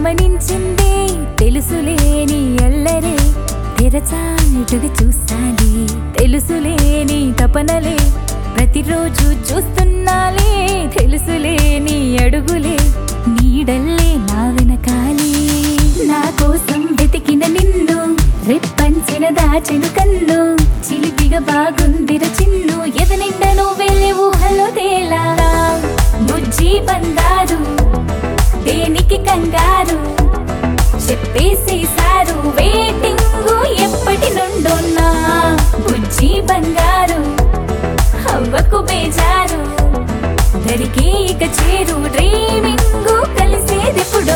గమనించిందే తెలుసులేని అల్లరే తెరచాటుగా చూస్తాలే తెలుసులేని తపనలే ప్రతిరోజు చూస్తున్నాలే తెలుసులేని అడుగులే నీడల్లే నా వెనకాలే నా కోసం వెతికిన నిన్ను రెప్పంచిన దాచెను కన్ను చిలిపిగా బాగుందిర చిన్ను ఎదనిండ నువ్వెళ్ళే ఊహలో తేలా బుజ్జి బంగారు దేనికి కంగారు చెప్పేసేసారు వెయిటింగ్ ఎప్పటి నుండో నా బుజ్జి బంగారు అవ్వకు బేజారు దరికే ఇక చేరు డ్రీమింగ్ కలిసేదెప్పుడో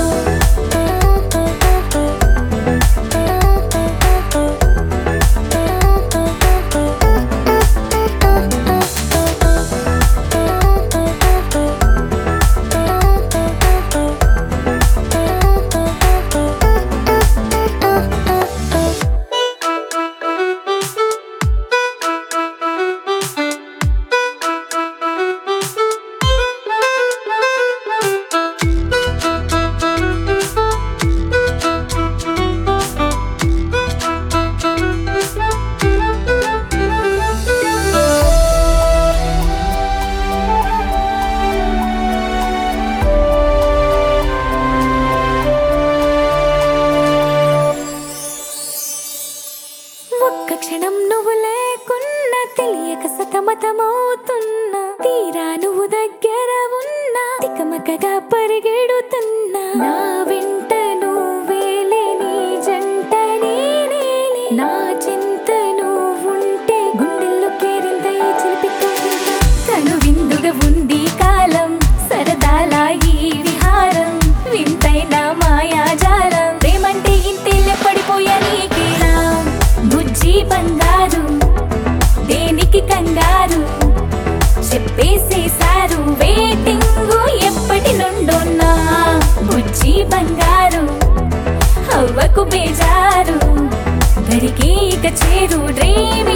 ఒక్క క్షణం నువ్వు లేకున్నా తెలియక సతమతమవుతున్నా తీరా నువ్వు దగ్గర ఉన్నా తికమకగా పరిగెడుతున్నా నా వెంట నువ్వేలే నీ జంట నేనేలే నా చింత నువ్వుంటే గుండెల్లో కేరింత ఈ చిలిపి కోరింత తను విందుగా ఉంది కాలం సరదాల ఈ విహారం వింతైన మాయాజాలం ప్రేమంటే ఇంతేలే పడిపోయా నీకేనా బుజ్జి బంగారు దేనికి కంగారు చెప్పేసేసారు వెయిటింగ్ ఎప్పటి నుండో నా బుజ్జి బంగారు అవ్వకు బేజారు దరికి ఇక చేరు డ్రీమి